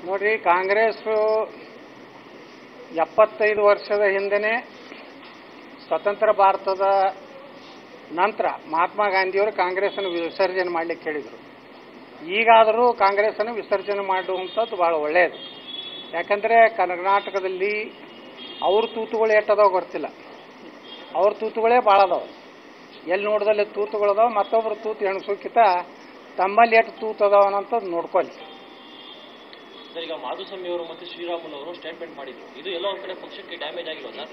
ನೋಡ್ರಿ ಕಾಂಗ್ರೆಸ್ಸು ಎಪ್ಪತ್ತೈದು ವರ್ಷದ ಹಿಂದೆನೇ ಸ್ವತಂತ್ರ ಭಾರತದ ನಂತರ ಮಹಾತ್ಮ ಗಾಂಧಿಯವರು ಕಾಂಗ್ರೆಸ್ಸನ್ನು ವಿಸರ್ಜನೆ ಮಾಡಲಿಕ್ಕೆ ಹೇಳಿದರು ಈಗಾದರೂ ಕಾಂಗ್ರೆಸ್ಸನ್ನು ವಿಸರ್ಜನೆ ಮಾಡುವಂಥದ್ದು ಭಾಳ ಒಳ್ಳೆಯದು ಯಾಕಂದರೆ ಕರ್ನಾಟಕದಲ್ಲಿ ಅವ್ರ ತೂತುಗಳು ಎಟ್ಟದಾವ ಗೊತ್ತಿಲ್ಲ ಅವ್ರ ತೂತುಗಳೇ ಭಾಳ ಅದಾವೆ ಎಲ್ಲಿ ನೋಡಿದಲ್ಲಿ ತೂತುಗಳದಾವ ಮತ್ತೊಬ್ಬರು ತೂತು ಎಣಸೋಕ್ಕಿಂತ ತಮ್ಮಲ್ಲಿ ಎಷ್ಟು ತೂತು ಅದಾವ ಅನ್ನೋಂಥದ್ದು ನೋಡ್ಕೊಳ್ಳಿ ಸರ್ ಈಗ ಮಾಧುಸ್ವಾಮಿ ಅವರು ಮತ್ತು ಶ್ರೀರಾಮುಲು ಅವರು ಸ್ಟೇಟ್ಮೆಂಟ್ ಮಾಡಿದ್ರು ಇದು ಎಲ್ಲೋ ಒಂದ್ ಕಡೆ ಪಕ್ಷಕ್ಕೆ ಡ್ಯಾಮೇಜ್ ಆಗಿಲ್ವಾ ಸರ್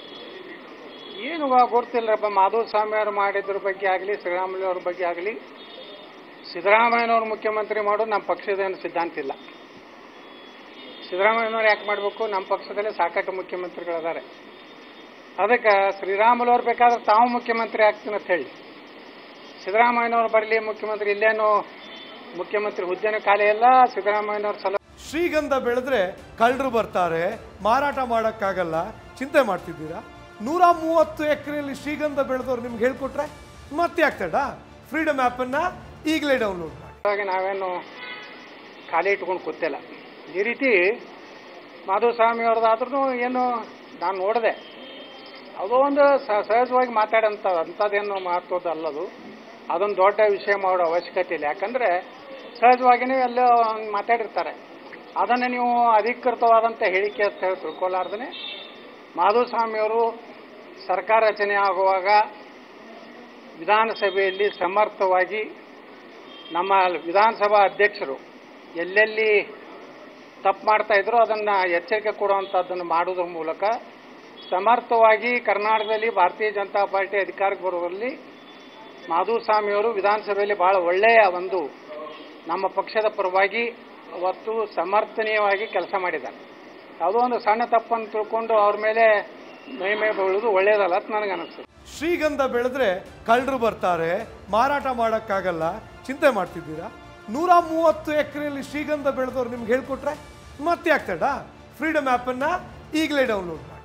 ಏನು ಗೊತ್ತಿಲ್ಲರಪ್ಪ ಮಾಧುಸ್ವಾಮಿ ಅವರು ಮಾಡಿದ್ರ ಬಗ್ಗೆ ಆಗಲಿ ಶ್ರೀರಾಮುಲು ಅವ್ರ ಬಗ್ಗೆ ಆಗಲಿ ಸಿದ್ದರಾಮಯ್ಯನವ್ರು ಮುಖ್ಯಮಂತ್ರಿ ಮಾಡೋದು ನಮ್ಮ ಪಕ್ಷದೇನು ಸಿದ್ಧಾಂತ ಇಲ್ಲ ಸಿದ್ದರಾಮಯ್ಯನವ್ರು ಯಾಕೆ ಮಾಡಬೇಕು ನಮ್ಮ ಪಕ್ಷದಲ್ಲೇ ಸಾಕಷ್ಟು ಮುಖ್ಯಮಂತ್ರಿಗಳಿದ್ದಾರೆ ಅದಕ್ಕೆ ಶ್ರೀರಾಮುಲು ಅವ್ರು ಬೇಕಾದ್ರೆ ತಾವು ಮುಖ್ಯಮಂತ್ರಿ ಆಗ್ತೀನಿ ಅಂತ ಹೇಳಿ ಸಿದ್ದರಾಮಯ್ಯನವ್ರು ಬರಲಿ ಮುಖ್ಯಮಂತ್ರಿ ಇಲ್ಲೇನು ಮುಖ್ಯಮಂತ್ರಿ ಹುದ್ದೆನೂ ಖಾಲಿ ಇಲ್ಲ ಸಿದ್ದರಾಮಯ್ಯನವ್ರ ಸಲ ಶ್ರೀಗಂಧ ಬೆಳೆದ್ರೆ ಕಳ್ಳರು ಬರ್ತಾರೆ ಮಾರಾಟ ಮಾಡೋಕ್ಕಾಗಲ್ಲ ಚಿಂತೆ ಮಾಡ್ತಿದ್ದೀರಾ ನೂರ ಮೂವತ್ತು ಎಕರೆಯಲ್ಲಿ ಶ್ರೀಗಂಧ ಬೆಳೆದವ್ರು ನಿಮ್ಗೆ ಹೇಳ್ಕೊಟ್ರೆ ಮತ್ತೆ ಆಗ್ತಡ ಫ್ರೀಡಮ್ ಆ್ಯಪನ್ನು ಈಗಲೇ ಡೌನ್ಲೋಡ್ ಮಾಡಿ ಹಾಗಾಗಿ ನಾವೇನು ಖಾಲಿ ಇಟ್ಕೊಂಡು ಕೂತಿಲ್ಲ ಈ ರೀತಿ ಮಾಧುಸ್ವಾಮಿ ಅವ್ರದ್ದಾದ್ರೂ ಏನು ನಾನು ನೋಡಿದೆ ಅದು ಒಂದು ಸ- ಸಹಜವಾಗಿ ಮಾತಾಡಂತ ಅಂಥದ್ದೇನು ಮಹತ್ವದ ಅಲ್ಲದು ಅದೊಂದು ದೊಡ್ಡ ವಿಷಯ ಮಾಡೋ ಅವಶ್ಯಕತೆ ಇಲ್ಲ ಯಾಕಂದರೆ ಸಹಜವಾಗಿಯೇ ಎಲ್ಲ ಮಾತಾಡಿರ್ತಾರೆ ಅದನ್ನು ನೀವು ಅಧಿಕೃತವಾದಂಥ ಹೇಳಿಕೆ ಅಂತ ಹೇಳಿ ತಿಳ್ಕೊಲಾರ್ದೇ ಮಾಧುಸ್ವಾಮಿಯವರು ಸರ್ಕಾರ ರಚನೆ ಆಗುವಾಗ ವಿಧಾನಸಭೆಯಲ್ಲಿ ಸಮರ್ಥವಾಗಿ ನಮ್ಮ ವಿಧಾನಸಭಾ ಅಧ್ಯಕ್ಷರು ಎಲ್ಲೆಲ್ಲಿ ತಪ್ಪು ಮಾಡ್ತಾ ಇದ್ರು ಅದನ್ನು ಎಚ್ಚರಿಕೆ ಕೊಡುವಂಥದ್ದನ್ನು ಮಾಡೋದ್ರ ಮೂಲಕ ಸಮರ್ಥವಾಗಿ ಕರ್ನಾಟಕದಲ್ಲಿ ಭಾರತೀಯ ಜನತಾ ಪಾರ್ಟಿ ಅಧಿಕಾರಕ್ಕೆ ಬರುವಲ್ಲಿ ಮಾಧುಸ್ವಾಮಿಯವರು ವಿಧಾನಸಭೆಯಲ್ಲಿ ಬಹಳ ಒಳ್ಳೆಯ ಒಂದು ನಮ್ಮ ಪಕ್ಷದ ಪರವಾಗಿ ಅವತ್ತು ಸಮರ್ಥನೀಯವಾಗಿ ಕೆಲಸ ಮಾಡಿದ್ದಾರೆ ಯಾವುದೋ ಒಂದು ಸಣ್ಣ ತಪ್ಪನ್ನು ತಿಳ್ಕೊಂಡು ಅವ್ರ ಮೇಲೆ ಮೈ ಮೈ ಬೀಳೋದು ಒಳ್ಳೆಯದಲ್ಲ ಅಂತ ನನಗೆ ಅನಿಸ್ತದೆ ಶ್ರೀಗಂಧ ಬೆಳೆದ್ರೆ ಕಳ್ಳರು ಬರ್ತಾರೆ ಮಾರಾಟ ಮಾಡೋಕ್ಕಾಗಲ್ಲ ಚಿಂತೆ ಮಾಡ್ತಿದ್ದೀರಾ ನೂರ ಮೂವತ್ತು ಎಕರೆಯಲ್ಲಿ ಶ್ರೀಗಂಧ ಬೆಳೆದವ್ರು ನಿಮ್ಗೆ ಹೇಳ್ಕೊಟ್ರೆ ಮತ್ತೆ ಆಗ್ತಡ ಫ್ರೀಡಮ್ ಆ್ಯಪನ್ನು ಈಗಲೇ ಡೌನ್ಲೋಡ್ ಮಾಡಿ